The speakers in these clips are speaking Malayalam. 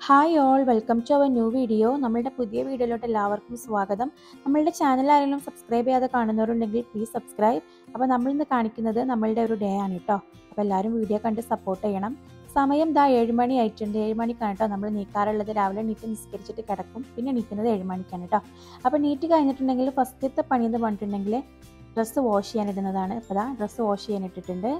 Hi all welcome to our new video നമ്മളുടെ പുതിയ വീഡിയോയിലോട്ട് എല്ലാവർക്കും സ്വാഗതം നമ്മളുടെ ചാനൽ ആരെങ്കിലും സബ്സ്ക്രൈബ് ചെയ്യാതെ കാണുന്നവരുണ്ടെങ്കിൽ പ്ലീസ് സബ്സ്ക്രൈബ് അപ്പോൾ നമ്മളിന്ന് കാണിക്കുന്നത് നമ്മളുടെ ഒരു ഡേ ആണ് കേട്ടോ അപ്പോൾ എല്ലാവരും വീഡിയോ കണ്ട് സപ്പോർട്ട് ചെയ്യണം സമയം ദാ ഏഴ് മണി ആയിട്ടുണ്ട് ഏഴ് മണിക്കാണ് കേട്ടോ നമ്മൾ നീക്കാറുള്ളത് രാവിലെ നീറ്റ് നിസ്കരിച്ചിട്ട് കിടക്കും പിന്നെ നീക്കുന്നത് ഏഴ് മണിക്കാണ് കേട്ടോ അപ്പോൾ നീറ്റ് കഴിഞ്ഞിട്ടുണ്ടെങ്കിൽ ഫസ്റ്റത്തെ പണി എന്ന് പറഞ്ഞിട്ടുണ്ടെങ്കിൽ ഡ്രസ്സ് വാഷ് ചെയ്യാനിടുന്നതാണ് അപ്പോൾ ദാ ഡ്രസ്സ് വാഷ് ചെയ്യാനിട്ടിട്ടുണ്ട്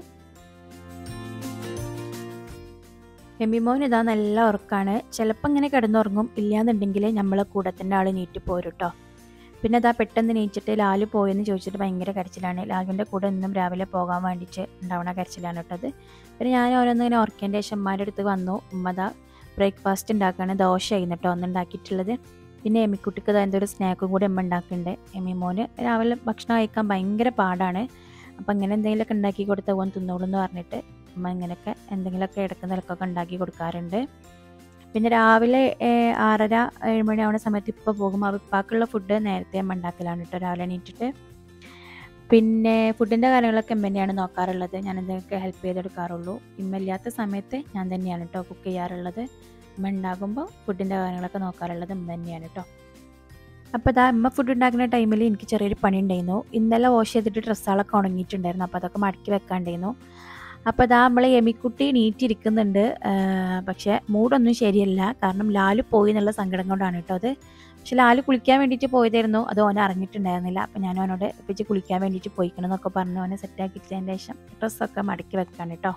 എമ്മിമോൻ ഇതാ നല്ല ഉറക്കാണ് ചിലപ്പോൾ ഇങ്ങനെ കിടന്നുറങ്ങും ഇല്ലാന്നുണ്ടെങ്കിൽ നമ്മളെ കൂടെ തന്നെ ആൾ നീറ്റ് പോരും കേട്ടോ പിന്നെ അതാ പെട്ടെന്ന് നീച്ചിട്ട് ലാലു പോയെന്ന് ചോദിച്ചിട്ട് ഭയങ്കര കരച്ചിലാണ് ലാലുവിൻ്റെ കൂടെ എന്നും രാവിലെ പോകാൻ വേണ്ടിയിട്ട് ഉണ്ടാവണ കരച്ചിലാണ് കേട്ടത് പിന്നെ ഞാൻ ഓരോന്നിങ്ങനെ ഉറക്കേൻ്റെ ശേഷം ഉമ്മാൻ്റെ അടുത്ത് വന്നു ഉമ്മ ദാ ബ്രേക്ക്ഫാസ്റ്റ് ഉണ്ടാക്കുകയാണ് ദോശ ആയിരുന്നു കേട്ടോ ഒന്ന് ഉണ്ടാക്കിയിട്ടുള്ളത് പിന്നെ എമ്മിക്കുട്ടിക്ക് ഇതാ എന്തൊരു സ്നാക്കും കൂടി അമ്മ ഉണ്ടാക്കുന്നുണ്ട് എമ്മിമോന് രാവിലെ ഭക്ഷണം കഴിക്കാൻ ഭയങ്കര പാടാണ് അപ്പം ഇങ്ങനെ എന്തെങ്കിലുമൊക്കെ ഉണ്ടാക്കി കൊടുത്താൽ ഓൻ തിന്നോളൂ എന്ന് പറഞ്ഞിട്ട് അമ്മ ഇങ്ങനെയൊക്കെ എന്തെങ്കിലുമൊക്കെ ഇടക്ക് നിലക്കൊക്കെ ഉണ്ടാക്കി കൊടുക്കാറുണ്ട് പിന്നെ രാവിലെ ഏഹ്, ആറര ഏഴ് മണി ആവുന്ന സമയത്ത് ഇപ്പോൾ പോകും അപ്പോൾ ഇപ്പാക്കുള്ള ഫുഡ് നേരത്തെ അമ്മ ഉണ്ടാക്കലാണ് കേട്ടോ രാവിലെ എണീറ്റിട്ട് പിന്നെ ഫുഡിൻ്റെ കാര്യങ്ങളൊക്കെ അമ്മ തന്നെയാണ് നോക്കാറുള്ളത് ഞാൻ എന്തെങ്കിലുമൊക്കെ ഹെൽപ്പ് ചെയ്തെടുക്കാറുള്ളൂ ഇമ്മ ഇല്ലാത്ത സമയത്ത് ഞാൻ തന്നെയാണ് കേട്ടോ കുക്ക് ചെയ്യാറുള്ളത് അമ്മ ഉണ്ടാകുമ്പോൾ ഫുഡിൻ്റെ കാര്യങ്ങളൊക്കെ നോക്കാറുള്ളത് അമ്മ തന്നെയാണ് കേട്ടോ അപ്പോൾ ഇതാ അമ്മ ഫുഡ് ഉണ്ടാക്കുന്ന ടൈമിൽ എനിക്ക് ചെറിയൊരു പണി ഉണ്ടായിരുന്നു ഇന്നലെ വാഷ് ചെയ്തിട്ട് ഡ്രസ്സുകളൊക്കെ ഉണങ്ങിയിട്ടുണ്ടായിരുന്നു അപ്പോൾ അതൊക്കെ മടക്കി വെക്കാണ്ടായിരുന്നു അപ്പോൾ ഇതാ നമ്മളെ എമിക്കുട്ടി നീറ്റിരിക്കുന്നുണ്ട് പക്ഷേ മൂഡൊന്നും ശരിയല്ല കാരണം ലാലു പോയി എന്നുള്ള സങ്കടം കൊണ്ടാണ് കേട്ടോ അത് പക്ഷെ ലാലു കുളിക്കാൻ വേണ്ടിയിട്ട് പോയതായിരുന്നു അത് ഓനെ അറിഞ്ഞിട്ടുണ്ടായിരുന്നില്ല അപ്പം ഞാൻ അവനോട് ഇപ്പിച്ച് കുളിക്കാൻ വേണ്ടിയിട്ട് പോയിക്കണം എന്നൊക്കെ പറഞ്ഞ് ഓനെ സെറ്റാക്കിച്ചതിന് ശേഷം ഡ്രസ്സൊക്കെ മടക്കി വെക്കാണ് കേട്ടോ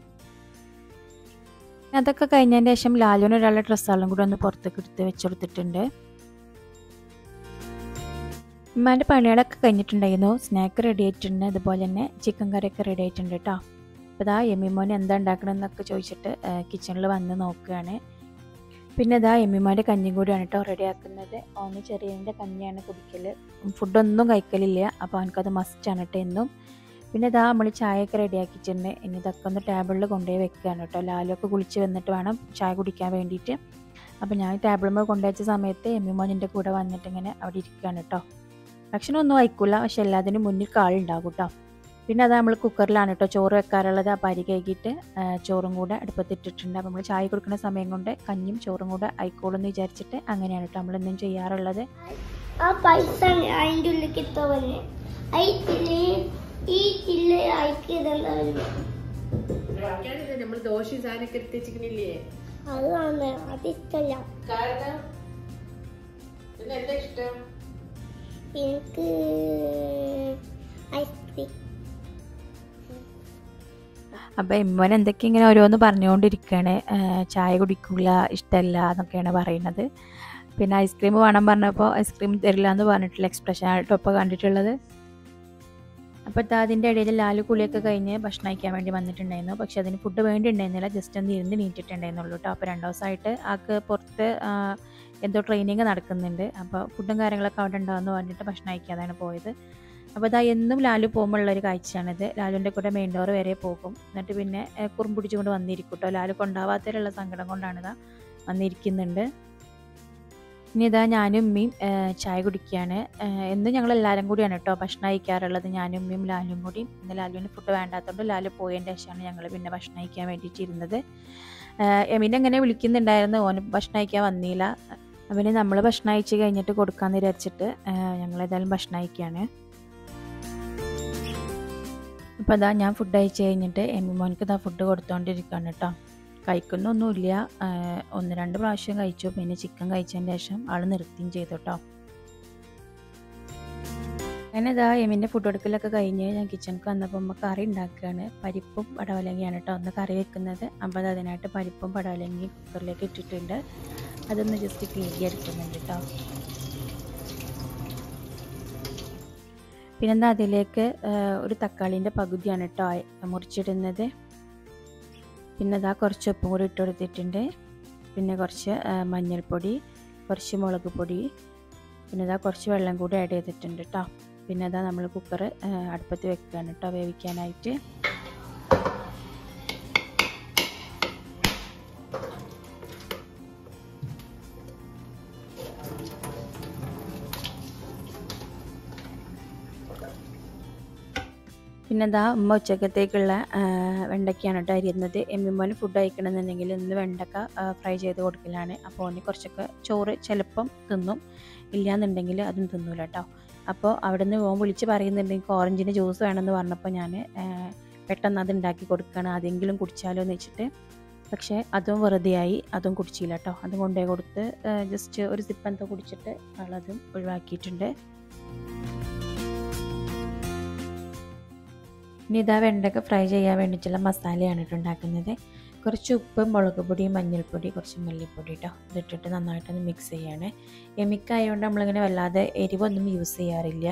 അതൊക്കെ കഴിഞ്ഞതിന് ശേഷം ലാലുവിന് ഒരാളുടെ ഡ്രസ്സുകളും കൂടെ ഒന്ന് പുറത്തേക്ക് എടുത്ത് വെച്ചെടുത്തിട്ടുണ്ട് ഉമ്മാൻ്റെ പണികളൊക്കെ കഴിഞ്ഞിട്ടുണ്ടായിരുന്നു സ്നാക്ക് റെഡി ആയിട്ടുണ്ട് അതുപോലെ തന്നെ ചിക്കൻ കറിയൊക്കെ റെഡി ആയിട്ടുണ്ട് കേട്ടോ അപ്പോൾ ഇതാ എമ്മിമോൻ എന്താ ഉണ്ടാക്കണമെന്നൊക്കെ ചോദിച്ചിട്ട് കിച്ചണിൽ വന്ന് നോക്കുകയാണ് പിന്നെ ഇതാ എമ്മിമോൻ്റെ കഞ്ഞിയും കൂടിയാണ് കേട്ടോ റെഡി ആക്കുന്നത് ഓന് ചെറിയതിൻ്റെ കഞ്ഞിയാണ് കുടിക്കൽ ഫുഡൊന്നും കഴിക്കലില്ല അപ്പോൾ അവനക്കത് മസ്റ്റാണ് കേട്ടോ എന്നും പിന്നെ ഇതാ നമ്മൾ ചായയൊക്കെ റെഡി ആക്കിയിട്ടുണ്ട് ഇനി ഇതൊക്കെ ഒന്ന് ടേബിളിൽ കൊണ്ടുപോയി വെക്കുകയാണ് കേട്ടോ ലാലൊക്കെ കുളിച്ച് വന്നിട്ട് വേണം ചായ കുടിക്കാൻ വേണ്ടിയിട്ട് അപ്പോൾ ഞാൻ ടേബിളിൽ കൊണ്ടുവച്ച സമയത്ത് എമ്മിമോൻ എൻ്റെ കൂടെ വന്നിട്ട് ഇങ്ങനെ അവിടെ ഇരിക്കുകയാണ് കേട്ടോ ഭക്ഷണമൊന്നും കഴിക്കില്ല പക്ഷെ എല്ലാത്തിനും മുന്നിൽ കാളുണ്ടാകും കേട്ടോ പിന്നെ അത് നമ്മൾ കുക്കറിലാണ് കേട്ടോ ചോറ് വെക്കാറുള്ളത് അപ്പോൾ അരി കഴുകിയിട്ട് ആ, ചോറും കൂടെ അടുപ്പത്തിട്ടിട്ടുണ്ട് അപ്പോൾ നമ്മൾ ചായ കൊടുക്കുന്ന സമയം കൊണ്ട് കഞ്ഞിയും ചോറും കൂടെ ആയിക്കോളും എന്ന് വിചാരിച്ചിട്ട് അങ്ങനെയാണ് കേട്ടോ നമ്മൾ എന്നും ചെയ്യാറുള്ളത് ആ പൈസ അതിൻ്റെ ഉള്ളിലേക്ക് എത്തവന്നെ അയച്ചില്ലേ ഈ ചില്ല അയക്കിയതെല്ലാം നമ്മൾ ദോശ സാധനമൊക്കെ എടുത്ത് വെച്ചിരിക്കണില്ലേ അതാണ് അതിഷ്ടല്ല കാരണം പിന്നെ എന്താ ഇഷ്ടം എനിക്ക് ഐസ്ക്രീം അപ്പോൾ എമ്മോൻ എന്തൊക്കെ ഇങ്ങനെ ഓരോന്ന് പറഞ്ഞുകൊണ്ടിരിക്കുകയാണ് ആ, ചായ കുടിക്കില്ല ഇഷ്ടമല്ല എന്നൊക്കെയാണ് പറയുന്നത് പിന്നെ ഐസ്ക്രീം വേണം പറഞ്ഞപ്പോൾ ഐസ്ക്രീം തരില്ല എന്ന് പറഞ്ഞിട്ടുള്ള എക്സ്പ്രഷൻ ആയിട്ടോ ഇപ്പോൾ കണ്ടിട്ടുള്ളത് അപ്പോൾ ഇതാ അതിൻ്റെ ഇടയിൽ ലാലു കുളിയൊക്കെ കഴിഞ്ഞ് ഭക്ഷണം കഴിക്കാൻ വേണ്ടി വന്നിട്ടുണ്ടായിരുന്നു പക്ഷെ അതിന് ഫുഡ് വേണ്ടി ഉണ്ടായിരുന്നില്ല ജസ്റ്റ് ഒന്ന് ഇരുന്ന് നീറ്റിട്ടുണ്ടായിരുന്നുള്ളൂ കേട്ടോ അപ്പോൾ രണ്ട് ദിവസമായിട്ട് ആൾക്ക് പുറത്ത് ആ, എന്തോ ട്രെയിനിങ് നടക്കുന്നുണ്ട് അപ്പോൾ ഫുഡും കാര്യങ്ങളൊക്കെ അവിടെ ഉണ്ടാവുമെന്ന് പറഞ്ഞിട്ട് ഭക്ഷണം കഴിക്കാതാണ് പോയത് അപ്പോൾ ഇതാ എന്നും ലാലു പോകുമ്പോഴുള്ള ഒരു കാഴ്ചയാണിത് ലാലുവിൻ്റെ കൂടെ മെയിൻ ഡോർ വരെ പോകും എന്നിട്ട് പിന്നെ ഏ, കുറും പിടിച്ചുകൊണ്ട് വന്നിരിക്കും കേട്ടോ ലാലു കൊണ്ടാവാത്തതിലുള്ള സങ്കടം കൊണ്ടാണ് ഇതാ വന്നിരിക്കുന്നുണ്ട് ഇനി ഇതാ ഞാനും ഉമ്മയും ഏ, ചായ കുടിക്കുകയാണ് ഏ, എന്നും ഞങ്ങൾ എല്ലാവരും കൂടിയാണ് കേട്ടോ ഭക്ഷണം കഴിക്കാറുള്ളത് ഞാനും ഉമ്മയും ലാലും കൂടി ഇന്ന് ലാലുവിന് ഫുഡ് വേണ്ടാത്തതുകൊണ്ട് ലാലു പോയതിൻ്റെ ശേഷമാണ് ഞങ്ങൾ പിന്നെ ഭക്ഷണം കഴിക്കാൻ വേണ്ടിയിട്ടിരുന്നത് എമിനെ എങ്ങനെ വിളിക്കുന്നുണ്ടായിരുന്നു ഓന് ഭക്ഷണം കഴിക്കാൻ വന്നില്ല അവന് നമ്മൾ ഭക്ഷണം കഴിച്ച് കഴിഞ്ഞിട്ട് കൊടുക്കാമെന്ന് വിചാരിച്ചിട്ട് ഞങ്ങൾ ഏതായാലും ഭക്ഷണം കഴിക്കുകയാണ് അപ്പോൾ അതാ ഞാൻ ഫുഡ് കഴിച്ച് കഴിഞ്ഞിട്ട് എമ്മി മോനിക്ക് ഇതാ ഫുഡ് കൊടുത്തുകൊണ്ടിരിക്കുകയാണ് കേട്ടോ കഴിക്കുന്നൊന്നുമില്ല ആഹ് ഒന്ന് രണ്ട് പ്രാവശ്യം കഴിച്ചു പിന്നെ ചിക്കൻ കഴിച്ചതിന് ശേഷം ആൾ നിർത്തുകയും ചെയ്തു കേട്ടോ അങ്ങനെ ഇതാ എമ്മിൻ്റെ ഫുഡ് കൊടുക്കലൊക്കെ കഴിഞ്ഞ് ഞാൻ കിച്ചണിക്ക് വന്നപ്പോൾ അമ്മ കറി ഉണ്ടാക്കുകയാണ് പരിപ്പും പടവലങ്ങിയാണ് കേട്ടോ ഒന്ന് കറി വെക്കുന്നത് അപ്പോൾ അത് അതിനായിട്ട് പരിപ്പും പടവലങ്ങി കുക്കറിലേക്ക് ഇട്ടിട്ടുണ്ട് അതൊന്ന് ജസ്റ്റ് ക്ലീൻ എടുക്കുന്നുണ്ട് കേട്ടോ പിന്നെന്താ അതിലേക്ക് ആ, ഒരു തക്കാളീൻ്റെ പകുതിയാണ് കേട്ടോ മുറിച്ചിടുന്നത് പിന്നെ അതാ കുറച്ച് ഉപ്പും കൂടി ഇട്ട് കൊടുത്തിട്ടുണ്ട് പിന്നെ കുറച്ച് ആ, മഞ്ഞൾപ്പൊടി കുറച്ച് മുളക് പൊടി പിന്നെ ഇതാ കുറച്ച് വെള്ളം കൂടി ആഡ് ചെയ്തിട്ടുണ്ട് കേട്ടോ പിന്നെ അതാ നമ്മൾ കുക്കർ അടുപ്പത്ത് വെക്കുകയാണ് കേട്ടോ വേവിക്കാനായിട്ട് പിന്നെ എന്താ ഉമ്മ ഉച്ചക്കത്തേക്കുള്ള ആ, വെണ്ടയ്ക്കാണ് കേട്ടോ അരിയുന്നത് എമ്മിമോന് ഫുഡ് കഴിക്കണമെന്നുണ്ടെങ്കിൽ ഇന്ന് വെണ്ടക്ക ആ, ഫ്രൈ ചെയ്ത് കൊടുക്കലാണ് അപ്പോൾ ഓന് കുറച്ചൊക്കെ ചോറ് ചിലപ്പം തിന്നും ഇല്ലയെന്നുണ്ടെങ്കിൽ അതും തിന്നൂല കേട്ടോ അപ്പോൾ അവിടെ നിന്ന് ഓൻ വിളിച്ച് പറയുന്നുണ്ടെങ്കിൽ ഓറഞ്ചിന് ജ്യൂസ് വേണമെന്ന് പറഞ്ഞപ്പോൾ ഞാൻ പെട്ടെന്ന് അത് ഉണ്ടാക്കി കൊടുക്കുകയാണ് അതെങ്കിലും കുടിച്ചാലോ എന്ന് വെച്ചിട്ട് പക്ഷേ അതും വെറുതെയായി അതും കുടിച്ചില്ല കേട്ടോ അതും കൊണ്ടുപോയി കൊടുത്ത് ജസ്റ്റ് ഒരു സിപ്പ് എന്തോ കുടിച്ചിട്ട് ആളതും ഒഴിവാക്കിയിട്ടുണ്ട് ഇനി ഇതാ വെണ്ടക്ക ഫ്രൈ ചെയ്യാൻ വേണ്ടിയിട്ടുള്ള മസാലയാണ് കേട്ടോ ഉണ്ടാക്കുന്നത് കുറച്ച് ഉപ്പ് മുളക് പൊടി മഞ്ഞൾപ്പൊടി കുറച്ച് മല്ലിപ്പൊടി കേട്ടോ ഇതിട്ടിട്ട് നന്നായിട്ടൊന്ന് മിക്സ് ചെയ്യാണ് എമിക്കായതുകൊണ്ട് നമ്മളിങ്ങനെ വല്ലാതെ എരിവൊന്നും യൂസ് ചെയ്യാറില്ല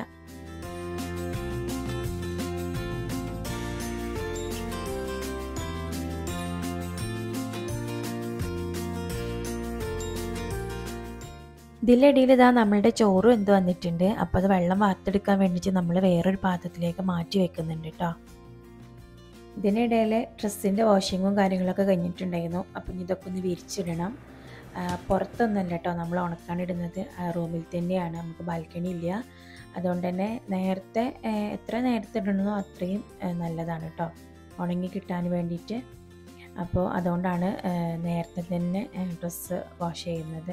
ഇതിലിടയിൽ ഇതാ നമ്മളുടെ ചോറും എന്ത് വന്നിട്ടുണ്ട് അപ്പോൾ അത് വെള്ളം വാർത്തെടുക്കാൻ വേണ്ടിയിട്ട് നമ്മൾ വേറൊരു പാത്രത്തിലേക്ക് മാറ്റി വെക്കുന്നുണ്ട് കേട്ടോ ഇതിനിടയിൽ ഡ്രസ്സിൻ്റെ വാഷിങ്ങും കാര്യങ്ങളൊക്കെ കഴിഞ്ഞിട്ടുണ്ടായിരുന്നു അപ്പം ഇനി ഇതൊക്കെ ഒന്ന് വിരിച്ചിടണം ആ, പുറത്തൊന്നുമല്ല കേട്ടോ നമ്മൾ ഉണക്കാനിടുന്നത് ആ റൂമിൽ തന്നെയാണ് നമുക്ക് ബാൽക്കണി ഇല്ല അതുകൊണ്ട് തന്നെ നേരത്തെ ആ, എത്ര നേരത്തെ ഇടണമോ അത്രയും ആ, നല്ലതാണ് കേട്ടോ ഉണങ്ങി കിട്ടാൻ വേണ്ടിയിട്ട് അപ്പോൾ അതുകൊണ്ടാണ് ആ, നേരത്തെ തന്നെ ഡ്രസ്സ് വാഷ് ചെയ്യുന്നത്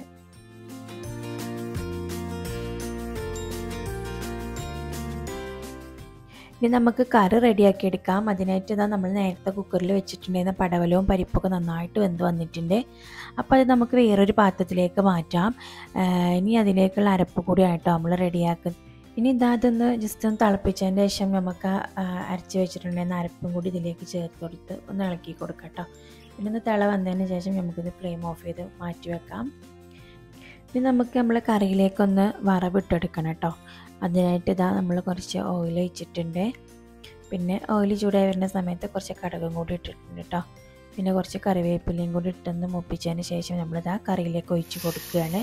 ഇനി നമുക്ക് കറി റെഡിയാക്കി എടുക്കാം അതിനായിട്ട് ഇതാ നമ്മൾ നേരത്തെ കുക്കറിൽ വെച്ചിട്ടുണ്ടായിരുന്ന പടവലവും പരിപ്പൊക്കെ നന്നായിട്ട് വെന്ത് വന്നിട്ടുണ്ട് അപ്പോൾ അത് നമുക്ക് വേറൊരു പാത്രത്തിലേക്ക് മാറ്റാം ആഹ് ഇനി അതിലേക്കുള്ള അരപ്പ് കൂടി ആയിട്ടോ നമ്മൾ റെഡിയാക്കും ഇനി ഇതാ അതൊന്ന് ജസ്റ്റ് ഒന്ന് തിളപ്പിച്ചതിന് ശേഷം നമുക്ക് ആഹ് അരച്ച് വെച്ചിട്ടുണ്ടായിരുന്ന അരപ്പും കൂടി ഇതിലേക്ക് ചേർത്ത് കൊടുത്ത് ഒന്ന് ഇളക്കി കൊടുക്കാം കേട്ടോ പിന്നെ ഒന്ന് തിള വന്നതിന് ശേഷം നമുക്കിത് ഫ്ലെയിം ഓഫ് ചെയ്ത് മാറ്റി വെക്കാം ഇനി നമുക്ക് നമ്മളെ കറിയിലേക്കൊന്ന് വറവിട്ടെടുക്കണം കേട്ടോ അതിനായിട്ട് ഇതാ നമ്മൾ കുറച്ച് ഓയിൽ ഒഴിച്ചിട്ടുണ്ട് പിന്നെ ഓയിൽ ചൂടായി വരുന്ന സമയത്ത് കുറച്ച് കടകും കൂടി ഇട്ടിട്ടുണ്ട് കേട്ടോ പിന്നെ കുറച്ച് കറിവേപ്പിലയും കൂടി ഇട്ടൊന്ന് മുപ്പിച്ചതിന് ശേഷം നമ്മളിതാ കറിയിലേക്ക് ഒഴിച്ച് കൊടുക്കുകയാണ്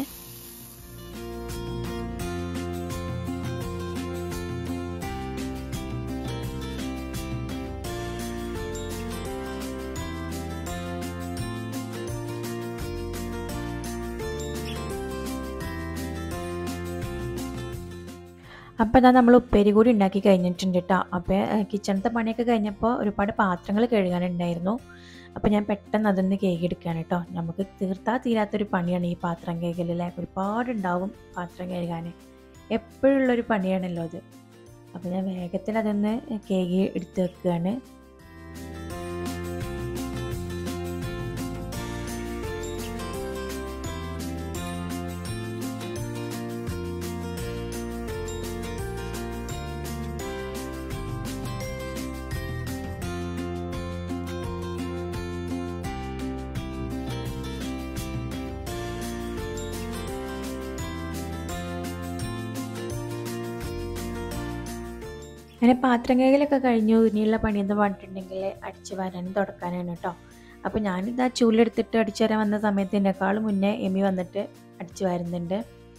അപ്പോൾ ഇതാ നമ്മൾ ഉപ്പേരി കൂടി ഉണ്ടാക്കി കഴിഞ്ഞിട്ടുണ്ട് കേട്ടോ അപ്പോൾ കിച്ചണത്തെ പണിയൊക്കെ കഴിഞ്ഞപ്പോൾ ഒരുപാട് പാത്രങ്ങൾ കഴുകാനുണ്ടായിരുന്നു അപ്പോൾ ഞാൻ പെട്ടെന്ന് അതൊന്ന് കേക്കെടുക്കുകയാണ് കേട്ടോ നമുക്ക് തീർത്താൽ തീരാത്തൊരു പണിയാണ് ഈ പാത്രം കേൾക്കലല്ലേ ഒരുപാടുണ്ടാവും പാത്രം കഴുകാൻ എപ്പോഴുള്ളൊരു പണിയാണല്ലോ അത് അപ്പോൾ ഞാൻ വേഗത്തിൽ അതൊന്ന് കേക്ക് എടുത്ത് വെക്കുകയാണ് അങ്ങനെ പാത്രം കഴുകലൊക്കെ കഴിഞ്ഞു ഇനിയുള്ള പണിയെന്ന് പറഞ്ഞിട്ടുണ്ടെങ്കിൽ അടിച്ചു വരാനും തുടക്കാനാണ് കേട്ടോ അപ്പോൾ ഞാനിതാ ചൂലെടുത്തിട്ട് അടിച്ചു വരാൻ വന്ന സമയത്ത് എന്നെക്കാളും മുന്നേ എമി വന്നിട്ട് അടിച്ചു വരുന്നുണ്ട്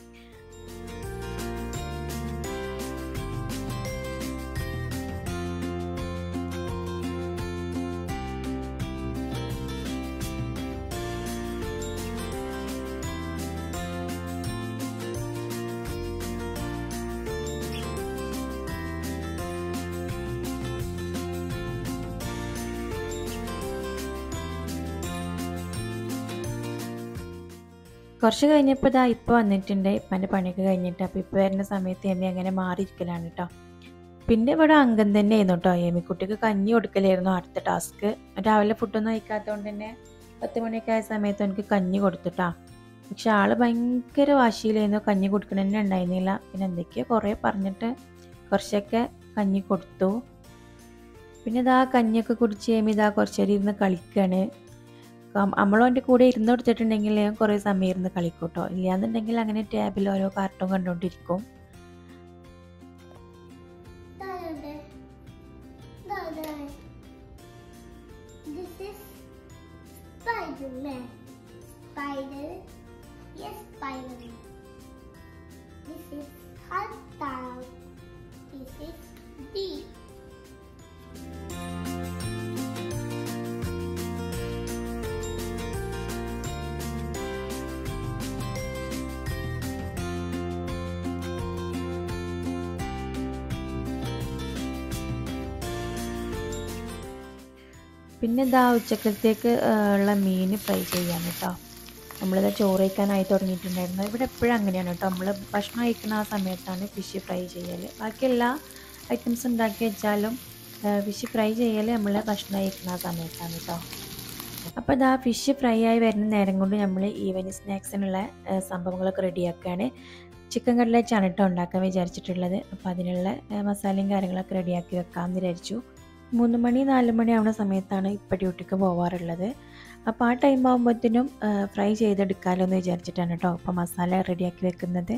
കുറച്ച് കഴിഞ്ഞപ്പോൾ ഇതാ ഇപ്പോൾ വന്നിട്ടുണ്ട് ഇപ്പൻ്റെ പണിയൊക്കെ കഴിഞ്ഞിട്ട് അപ്പോൾ ഇപ്പോൾ വരുന്ന സമയത്ത് എമ്മി അങ്ങനെ മാറിയിരിക്കലാണ് കേട്ടോ പിന്നെ ഇവിടെ അംഗം തന്നെയായിരുന്നു കേട്ടോ എമ്മിക്കുട്ടിക്ക് കഞ്ഞി കൊടുക്കലായിരുന്നു അടുത്ത ടാസ്ക് രാവിലെ ഫുഡൊന്നും കഴിക്കാത്തതുകൊണ്ട് തന്നെ പത്ത് മണിയൊക്കെ ആയ സമയത്ത് എനിക്ക് കഞ്ഞി കൊടുത്തിട്ടാ പക്ഷെ ആള് ഭയങ്കര വാശിയിലായിരുന്നു കഞ്ഞി കൊടുക്കണ തന്നെ ഉണ്ടായിരുന്നില്ല പിന്നെ എന്തൊക്കെയോ കുറേ പറഞ്ഞിട്ട് കുറച്ചൊക്കെ കഞ്ഞി കൊടുത്തു പിന്നെ ഇതാ കഞ്ഞിയൊക്കെ കുടിച്ച് കഴിയുമ്പോൾ ഇതാ കുറച്ചേരം ഇരുന്ന് കളിക്കുകയാണ് നമ്മളും എൻ്റെ കൂടെ ഇരുന്ന് കൊടുത്തിട്ടുണ്ടെങ്കിൽ ഞാൻ കുറേ സമയം ഇരുന്ന് കളിക്കും കേട്ടോ ഇല്ലാന്നുണ്ടെങ്കിൽ അങ്ങനെ ടാബിൽ ഓരോ കാർട്ടൂൺ കണ്ടുകൊണ്ടിരിക്കും ഇതാരുടെ? ഇതാരുടെ? This is Spider-Man. Spider? Yes, Spider-Man. This is Hulk Town. This is Deep. പിന്നെ ഇതാ ഉച്ചക്കലത്തേക്ക് ഉള്ള മീൻ ഫ്രൈ ചെയ്യാൻ കേട്ടോ നമ്മളിത് ചോറ് കഴിക്കാനായി തുടങ്ങിയിട്ടുണ്ടായിരുന്നു ഇവിടെ എപ്പോഴും അങ്ങനെയാണ് കേട്ടോ നമ്മൾ ഭക്ഷണം കഴിക്കുന്ന ആ സമയത്താണ് ഫിഷ് ഫ്രൈ ചെയ്യൽ ബാക്കി എല്ലാ ഐറ്റംസ് ഉണ്ടാക്കി വെച്ചാലും ഫിഷ് ഫ്രൈ ചെയ്യൽ നമ്മൾ ഭക്ഷണം കഴിക്കുന്ന ആ സമയത്താണ് കേട്ടോ അപ്പോൾ ഇതാ ഫിഷ് ഫ്രൈ ആയി വരുന്ന നേരം കൊണ്ട് നമ്മൾ ഈവനിങ് സ്നാക്സിനുള്ള ഏഹ്, സംഭവങ്ങളൊക്കെ റെഡിയാക്കുകയാണ് ചിക്കൻ കട്ട്ലറ്റാണ് കേട്ടോ ഉണ്ടാക്കാൻ വിചാരിച്ചിട്ടുള്ളത് അപ്പോൾ അതിനുള്ള ഏഹ്, മസാലയും കാര്യങ്ങളൊക്കെ റെഡിയാക്കി വെക്കാമെന്ന് വിചാരിച്ചു മൂന്ന് മണി നാല് മണി ആവുന്ന സമയത്താണ് ഇപ്പോൾ ഡ്യൂട്ടിക്ക് പോവാറുള്ളത് അപ്പോൾ ആ ടൈം ആകുമ്പോഴത്തേനും ഫ്രൈ ചെയ്തെടുക്കാമല്ലോ എന്ന് വിചാരിച്ചിട്ടാണ് കേട്ടോ അപ്പോൾ മസാല റെഡിയാക്കി വെക്കുന്നത്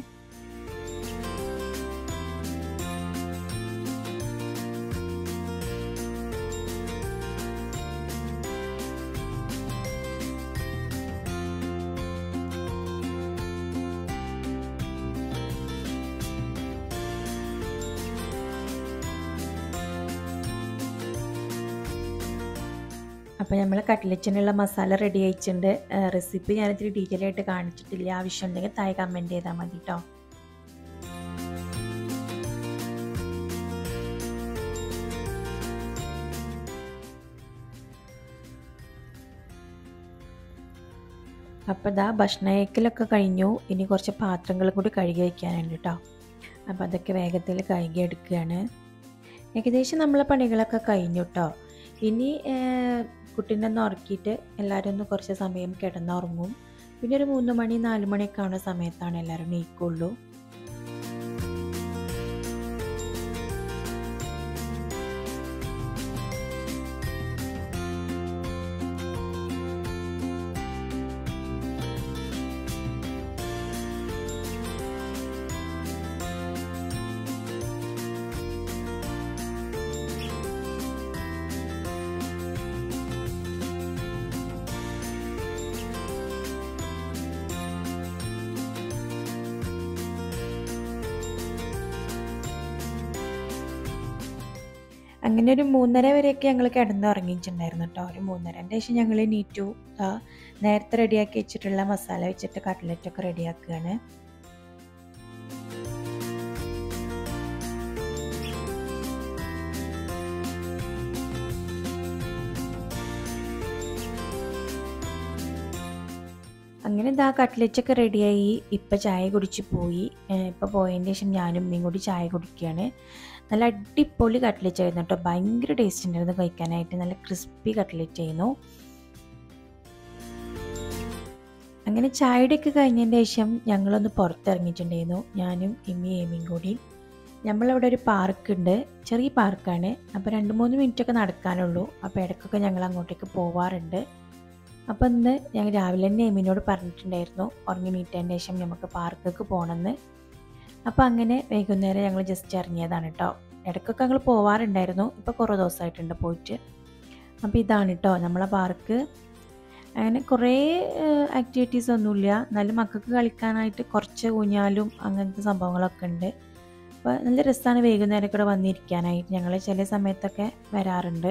അപ്പോൾ നമ്മൾ കട്ട്ലറ്റിനുള്ള മസാല റെഡി ആയിട്ടുണ്ട് റെസിപ്പി ഞാനിത്തിരി ഡീറ്റെയിൽ ആയിട്ട് കാണിച്ചിട്ടില്ല ആവശ്യമുണ്ടെങ്കിൽ താഴെ കമൻറ്റ് ചെയ്താൽ മതി കേട്ടോ അപ്പോൾ ഇതാ ഭക്ഷണ കഴിക്കലൊക്കെ കഴിഞ്ഞു ഇനി കുറച്ച് പാത്രങ്ങൾ കൂടി കഴുകി വയ്ക്കാനുണ്ട് കേട്ടോ അപ്പോൾ അതൊക്കെ വേഗത്തിൽ കഴുകി എടുക്കുകയാണ് ഏകദേശം നമ്മളെ പണികളൊക്കെ കഴിഞ്ഞു കേട്ടോ ഇനി കുട്ടീനെ ഒന്ന് ഉറക്കിയിട്ട് എല്ലാവരും ഒന്ന് കുറച്ച് സമയം കിടന്നുറങ്ങും പിന്നെ ഒരു മൂന്ന് മണി നാല് മണിയൊക്കെ ആവുന്ന സമയത്താണ് എല്ലാവരും നീക്കുള്ളൂ അങ്ങനെ ഒരു മൂന്നര വരെയൊക്കെ ഞങ്ങൾ കിടന്നുറങ്ങിയിട്ടുണ്ടായിരുന്നു കേട്ടോ ഒരു മൂന്നരൻ്റെ ശേഷം ഞങ്ങൾ നീറ്റു ആ നേരത്തെ റെഡിയാക്കി വെച്ചിട്ടുള്ള മസാല വെച്ചിട്ട് കട്ട്ലറ്റൊക്കെ റെഡിയാക്കുകയാണ് അങ്ങനെ ഇതാ കട്ട്ലറ്റൊക്കെ റെഡിയായി ഇപ്പം ചായ കുടിച്ച് പോയി ഇപ്പം പോയതിന് ശേഷം ഞാനും ഉമ്മയും കൂടി ചായ കുടിക്കുകയാണ് നല്ല അടിപൊളി കട്ട്ലറ്റ് ആയിരുന്നു കേട്ടോ ഭയങ്കര ടേസ്റ്റ് ഉണ്ടായിരുന്നു കഴിക്കാനായിട്ട് നല്ല ക്രിസ്പി കട്ട്ലറ്റ് ആയിരുന്നു അങ്ങനെ ചായയുടെയൊക്കെ കഴിഞ്ഞതിന് ശേഷം ഞങ്ങളൊന്ന് പുറത്തിറങ്ങിയിട്ടുണ്ടായിരുന്നു ഞാനും ഇമ്മയും ഏമിയും കൂടി നമ്മളവിടെ ഒരു പാർക്ക് ഉണ്ട് ചെറിയ പാർക്കാണ് അപ്പോൾ രണ്ട് മൂന്ന് മിനിറ്റൊക്കെ നടക്കാനുള്ളൂ അപ്പോൾ ഇടയ്ക്കൊക്കെ ഞങ്ങൾ അങ്ങോട്ടേക്ക് പോവാറുണ്ട് അപ്പോൾ ഇന്ന് ഞങ്ങൾ രാവിലെ തന്നെ എമിനോട് പറഞ്ഞിട്ടുണ്ടായിരുന്നു ഉറങ്ങി നീറ്റതിന് ശേഷം നമുക്ക് പാർക്കൊക്കെ പോകണമെന്ന് അപ്പോൾ അങ്ങനെ വൈകുന്നേരം ഞങ്ങൾ ജസ്റ്റ് ഇറങ്ങിയതാണ് കേട്ടോ ഇടയ്ക്കൊക്കെ ഞങ്ങൾ പോവാറുണ്ടായിരുന്നു ഇപ്പോൾ കുറേ ദിവസമായിട്ടുണ്ട് പോയിട്ട് അപ്പോൾ ഇതാണ് കേട്ടോ നമ്മളെ പാർക്ക് അങ്ങനെ കുറേ ആക്ടിവിറ്റീസ് ഒന്നുമില്ല എന്നാലും മക്കൾക്ക് കളിക്കാനായിട്ട് കുറച്ച് ഊഞ്ഞാലും അങ്ങനത്തെ സംഭവങ്ങളൊക്കെ ഉണ്ട് അപ്പോൾ നല്ല രസമാണ് വൈകുന്നേരം കൂടെ വന്നിരിക്കാനായിട്ട് ഞങ്ങൾ ചില സമയത്തൊക്കെ വരാറുണ്ട്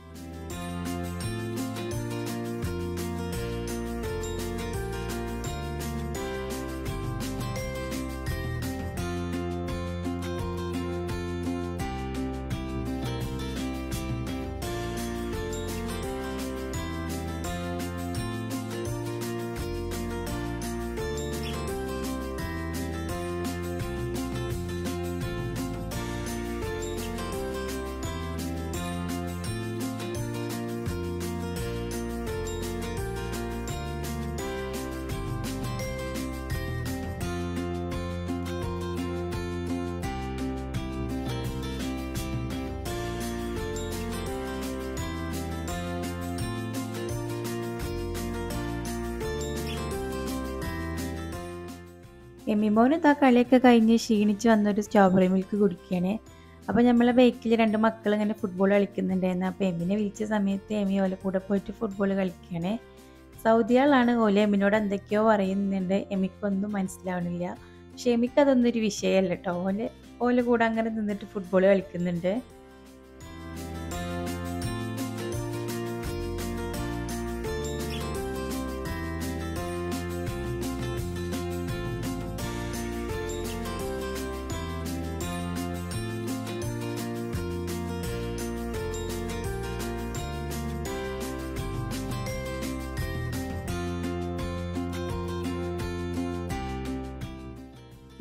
എമ്മിമോൻ ഇതാ കളിയൊക്കെ കഴിഞ്ഞ് ക്ഷീണിച്ച് വന്നൊരു സ്ട്രോബെറി മിൽക്ക് കുടിക്കുകയാണ് അപ്പോൾ നമ്മളെ ബൈക്കിൽ രണ്ട് മക്കൾ ഇങ്ങനെ ഫുട്ബോൾ കളിക്കുന്നുണ്ടായിരുന്നു അപ്പോൾ എമ്മിനെ വിളിച്ച സമയത്ത് എമ്മി ഓലെ കൂടെ പോയിട്ട് ഫുട്ബോൾ കളിക്കുകയാണ് സൗദിയാളാണ് ഓലെ എമ്മിനോട് എന്തൊക്കെയോ പറയുന്നുണ്ട് എമ്മിക്കൊന്നും മനസ്സിലാവണില്ല പക്ഷെ എമ്മിക്ക് അതൊന്നും ഒരു വിഷയമല്ല കേട്ടോ ഓലെ ഓലെ കൂടെ അങ്ങനെ നിന്നിട്ട് ഫുട്ബോൾ കളിക്കുന്നുണ്ട്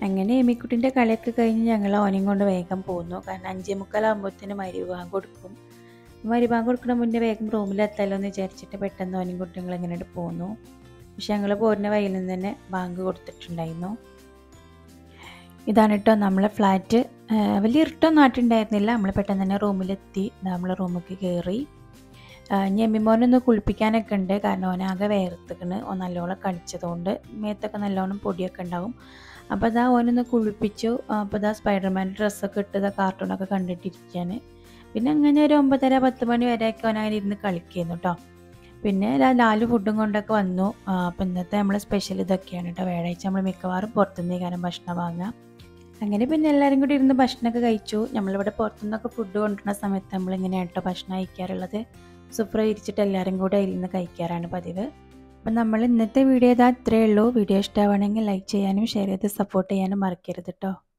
അങ്ങനെ എമിക്കുട്ടിൻ്റെ കളിയൊക്കെ കഴിഞ്ഞ് ഞങ്ങൾ ഓനെയും കൊണ്ട് വേഗം പോന്നു കാരണം അഞ്ചേ മുക്കാലാകുമ്പോഴത്തേന് മരുഭാഗം കൊടുക്കും മരുഭാഗം കൊടുക്കുന്ന മുന്നേ വേഗം റൂമിലെത്തല്ലോ എന്ന് വിചാരിച്ചിട്ട് പെട്ടെന്ന് ഓനെയും കുട്ടി ഞങ്ങൾ ഇങ്ങനെ പോന്നു പക്ഷെ ഞങ്ങൾ പോരുന്ന വഴിയിൽ നിന്ന് തന്നെ ബാങ്ക് കൊടുത്തിട്ടുണ്ടായിരുന്നു ഇതാണ് കേട്ടോ നമ്മളെ ഫ്ലാറ്റ് വലിയ ഇരുട്ടൊന്നും ആയിട്ടുണ്ടായിരുന്നില്ല നമ്മൾ പെട്ടെന്ന് തന്നെ റൂമിലെത്തി നമ്മൾ റൂമിലേക്ക് കയറി ഞെമ്മിമോനൊന്ന് കുളിപ്പിക്കാനൊക്കെ ഉണ്ട് കാരണം ഓനാകെ വേർത്തിക്കണ് ഓൻ നല്ലോണം കളിച്ചതുകൊണ്ട് മേത്തൊക്കെ നല്ലോണം പൊടിയൊക്കെ ഉണ്ടാവും അപ്പോൾ അതാ ഓനൊന്ന് കുളിപ്പിച്ചു അപ്പോൾ അതാ സ്പൈഡർമാൻ ഡ്രസ്സൊക്കെ ഇട്ടത് കാർട്ടൂണൊക്കെ കണ്ടിട്ടിരിക്കുകയാണ് പിന്നെ അങ്ങനെ ഒരു ഒമ്പതര പത്ത് മണി വരെയൊക്കെ ഓൻ അങ്ങനെ ഇരുന്ന് കളിക്കുന്നു കേട്ടോ പിന്നെ ലാ- ലാലു ഫുഡും കൊണ്ടൊക്കെ വന്നു അപ്പോൾ ഇന്നത്തെ നമ്മളെ സ്പെഷ്യൽ ഇതൊക്കെയാണ് കേട്ടോ വ്യാഴാഴ്ച നമ്മൾ മിക്കവാറും പുറത്തുനിന്ന് കാരണം ഭക്ഷണം വാങ്ങാം അങ്ങനെ പിന്നെ എല്ലാവരും കൂടി ഇരുന്ന് ഭക്ഷണമൊക്കെ കഴിച്ചു നമ്മളിവിടെ പുറത്തുനിന്നൊക്കെ ഫുഡ് കൊണ്ടുവരുന്ന സമയത്ത് നമ്മളിങ്ങനെയാണ് കേട്ടോ ഭക്ഷണം കഴിക്കാറുള്ളത് സുഫ്ര ഇരിച്ചിട്ട് എല്ലാവരും കൂടെ അതിൽ നിന്ന് കഴിക്കാറാണ് പതിവ് അപ്പം നമ്മൾ ഇന്നത്തെ വീഡിയോ ഇതാ ഇത്രയേ ഉള്ളൂ വീഡിയോ ഇഷ്ടമാണെങ്കിൽ ലൈക്ക് ചെയ്യാനും ഷെയർ ചെയ്ത് സപ്പോർട്ട് ചെയ്യാനും മറക്കരുത് കേട്ടോ